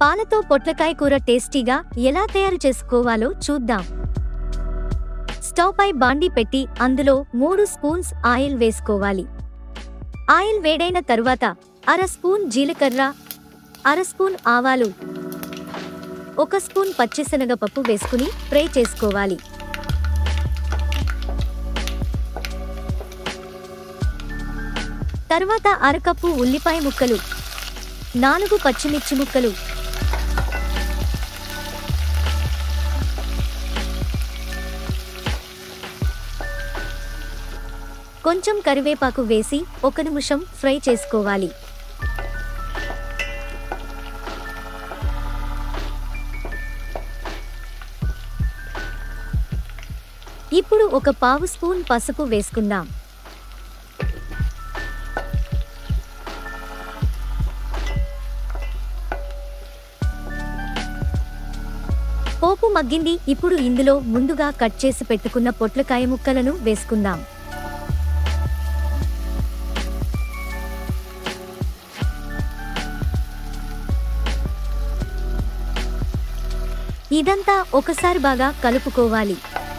పాలతో పొట్లకాయ కూర టేస్టీగా ఎలా తయారు చేసుకోవాలో చూద్దాం స్టవ్ పై బాండి పెట్టి అందులో మూడు స్పూన్స్ ఆయిల్ వేసుకోవాలి ఆయిల్ వేడైన తరువాత అర స్పూన్ జీలకర్ర అర స్పూన్ ఆవాలు ఒక స్పూన్ పచ్చిశనగపప్పు వేసుకుని ఫ్రై చేసుకోవాలి తర్వాత అరకప్పు ఉల్లిపాయ ముక్కలు నాలుగు పచ్చిమిర్చి ముక్కలు కొంచెం కరివేపాకు వేసి ఒక నిమిషం ఫ్రై చేసుకోవాలి ఇప్పుడు ఒక పావు స్పూన్ పసుపు వేసుకుందాం పోపు మగ్గింది ఇప్పుడు ఇందులో ముందుగా కట్ చేసి పెట్టుకున్న పొట్లకాయ ముక్కలను వేసుకుందాం ఇదంతా ఒకసారి బాగా కలుపుకోవాలి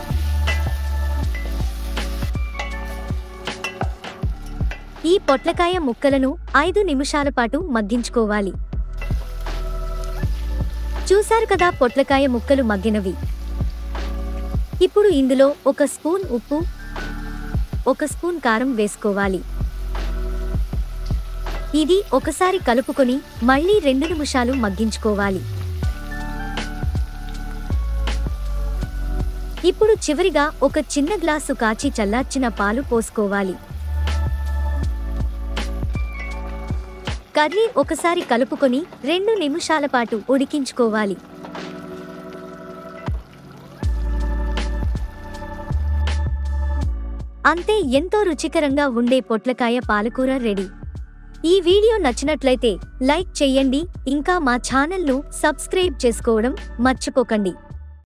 ఈ పొట్లకాయ ముక్కలను ఐదు నిమిషాల పాటు మగ్గించుకోవాలి చూశారు కదా పొట్లకాయ ముక్కలు మగ్గినవి ఇప్పుడు ఇందులో ఒక స్పూన్ ఉప్పు ఒక స్పూన్ కారం వేసుకోవాలి ఇది ఒకసారి కలుపుకొని మళ్ళీ రెండు నిమిషాలు మగ్గించుకోవాలి ఇప్పుడు చివరిగా ఒక చిన్న గ్లాసు కాచి చల్లార్చిన పాలు పోసుకోవాలి కర్రీ ఒకసారి కలుపుకొని రెండు నిమిషాల పాటు ఉడికించుకోవాలి అంతే ఎంతో రుచికరంగా ఉండే పొట్లకాయ పాలకూర రెడీ ఈ వీడియో నచ్చినట్లయితే లైక్ చేయండి ఇంకా మా ఛానల్ను సబ్స్క్రైబ్ చేసుకోవడం మర్చిపోకండి